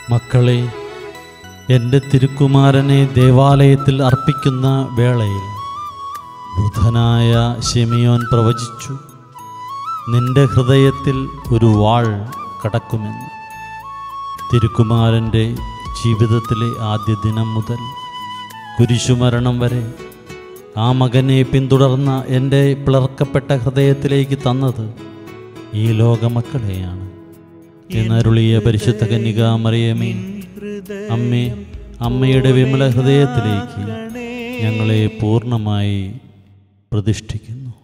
മക്കളെ എൻ്റെ തിരുക്കുമാരനെ ദേവാലയത്തിൽ അർപ്പിക്കുന്ന വേളയിൽ വൃദ്ധനായ ഷെമിയോൻ പ്രവചിച്ചു നിന്റെ ഹൃദയത്തിൽ ഒരു വാൾ കടക്കുമെന്ന് തിരുക്കുമാരൻ്റെ ജീവിതത്തിലെ ആദ്യ ദിനം മുതൽ കുരിശുമരണം വരെ ആ മകനെ പിന്തുടർന്ന എൻ്റെ പിളർക്കപ്പെട്ട ഹൃദയത്തിലേക്ക് തന്നത് ഈ ലോകമക്കളെയാണ് എന്നരുളിയ പരിശുദ്ധ കന്യകാമറിയമേ അമ്മേ അമ്മയുടെ വിമല ഹൃദയത്തിലേക്ക് ഞങ്ങളെ പൂർണ്ണമായി പ്രതിഷ്ഠിക്കുന്നു